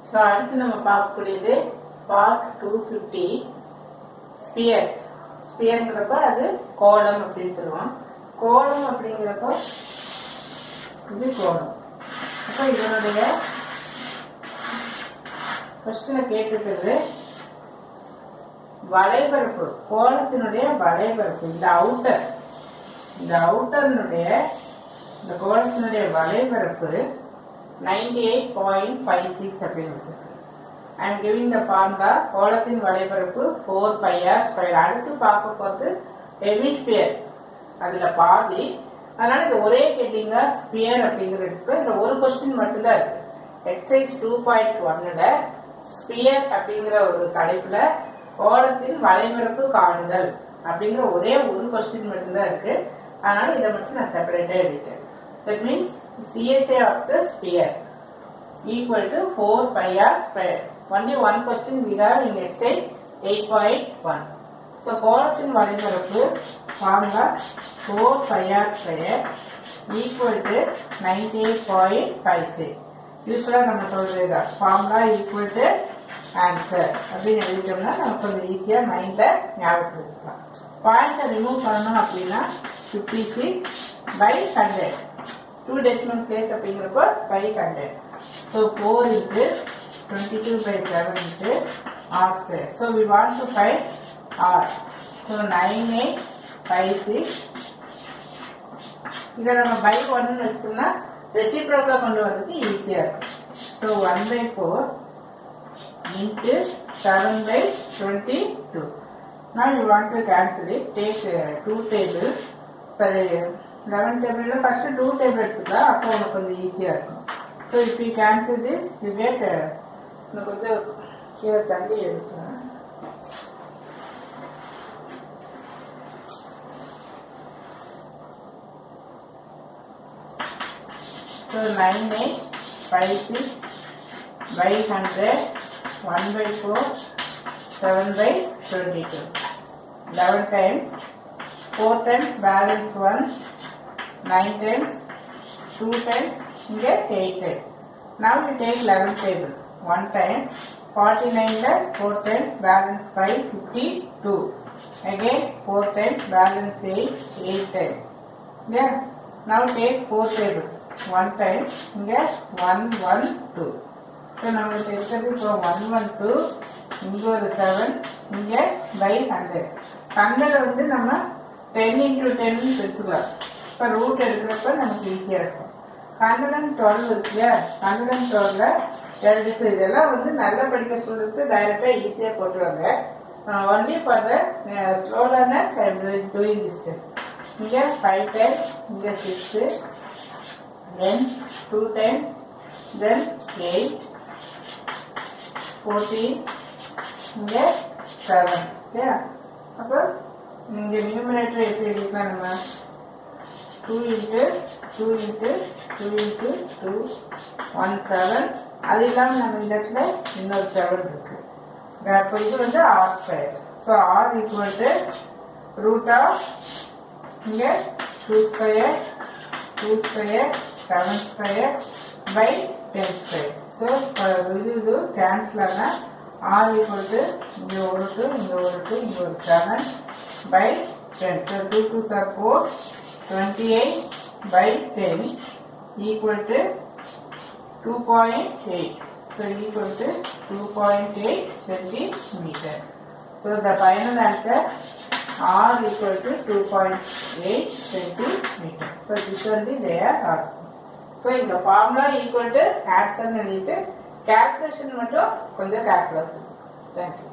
So அடுத்து நம்ம பார்க்கக்கூடியது பார்ட் டூ ஃபிஃப்டி ஸ்பியர் ஸ்பியர்ங்கிறப்ப அது கோலம் அப்படின்னு சொல்லுவோம் கோலம் அப்படிங்கிறப்ப இது கோலம் அப்போ இதனுடைய கொஸ்டினை கேட்டுக்கிறது வளைபரப்பு கோலத்தினுடைய வளைபரப்பு இந்த அவுட்டர் இந்த அவுட்டர்னுடைய இந்த கோலத்தினுடைய வளைபரப்பு ninety eight point five six அப்படின்னு இருக்கு I am giving the formula கோலத்தின் வளைபரப்பு ஃபோர் பை ஆர் ஸ்கொயர் அடுத்து பார்க்க போகிறது ஹெமிஸ்பியர் அதுல பாதி அதனால இது ஒரே கேட்டிங்க ஸ்பியர் அப்படிங்கிறதுக்கு இந்த ஒரு கொஸ்டின் மட்டும்தான் இருக்கு எக்ஸைஸ் டூ பாயிண்ட் ஒன்னுல ஸ்பியர் அப்படிங்கிற ஒரு தலைப்புல கோலத்தின் வளைபரப்பு காணுதல் அப்படிங்கிற ஒரே ஒரு கொஸ்டின் மட்டும்தான் இருக்கு அதனால இதை மட்டும் நான் செப்பரேட்டா எழுதிட்டேன் that means CSA of the sphere equal to 4 pi r square. Only one question we have in exercise 8.1. So, கோலத்தின் வரைபரப்பு formula 4 pi r square equal to 98.56. யூஸ்வலா நம்ம சொல்றது தான் ஃபார்முலா ஈக்குவல் டு ஆன்சர் அப்படின்னு எழுதிட்டோம்னா நமக்கு கொஞ்சம் ஈஸியா மைண்ட்ல ஞாபகம் வச்சுக்கலாம் பாயிண்ட்டை ரிமூவ் பண்ணணும் அப்படின்னா fifty six by hundred two decimal place அப்படிங்கிறப்போ by hundred so four into twenty two by seven into r square so we want to five r so nine eight five six இதை நம்ம by ஒன்னு வச்சுட்டோம்னா ரெசிப்ரோக்கில் கொண்டு வரதுக்கு ஈஸியாக இருக்கும் so one by four into seven by twenty two Now you want to cancel it, take uh, two table, sorry, 11 table, first two table எடுத்துக்கலாம் அப்போ உனக்கு கொஞ்சம் ஈஸியாக இருக்கும் so if you cancel this you get இன்னும் கொஞ்சம் கீழே தள்ளி எடுக்கலாம் so nine eight five six by hundred one by four seven by twenty two eleven times four times balance one nine times two times இங்கே eight time now you take eleven table one time forty நைனில் four times balance five fifty two again four times balance eight eight time Yeah. Now take four table. One time, இங்க one one two. So நம்மளுக்கு இருக்கிறது இப்போ one one two இங்க ஒரு seven இங்க by hundred hundred வந்து நம்ம ten into ten வச்சுக்கலாம் இப்போ ரூட் எடுக்கிறப்ப நமக்கு ஈஸியாக இருக்கும் ஹண்ட்ரட் அண்ட் டுவெல் இருக்குல்லையா ஹண்ட்ரட் அண்ட் டுவெல்ல எல்டிஸ் இதெல்லாம் வந்து நல்லா படிக்க ஸ்டூடெண்ட்ஸ் டைரக்டா ஈஸியாக போட்டுருவாங்க only for the slow learners I doing this step இங்கே ஃபைவ் டைம்ஸ் இங்கே six then two times then eight fourteen இங்கே செவன் ஓகே அப்போ இங்கே நியூமினேட்டர் எப்படி எழுதிக்கலாம் நம்ம two into two into two into two one seven அது இல்லாமல் நம்ம இந்த இடத்துல இன்னொரு செவன் இருக்கு அப்போ இது வந்து r square so r equal to root of இங்கே two square two square seven square by ten square so இது இது கேன்சல் ஆனால் ஆர் ஈக்குவல் டு இங்கே ஒரு டூ இங்கே ஒரு டூ இங்கே ஒரு seven by ten so two two are four twenty eight by ten equal to two point eight so equal to two point eight centimetre so the final answer R equal to 2.8 centimeter. So this only they are asking. So இந்த formula equal to answer எழுதிட்டு calculation மட்டும் கொஞ்சம் calculate. Thank you.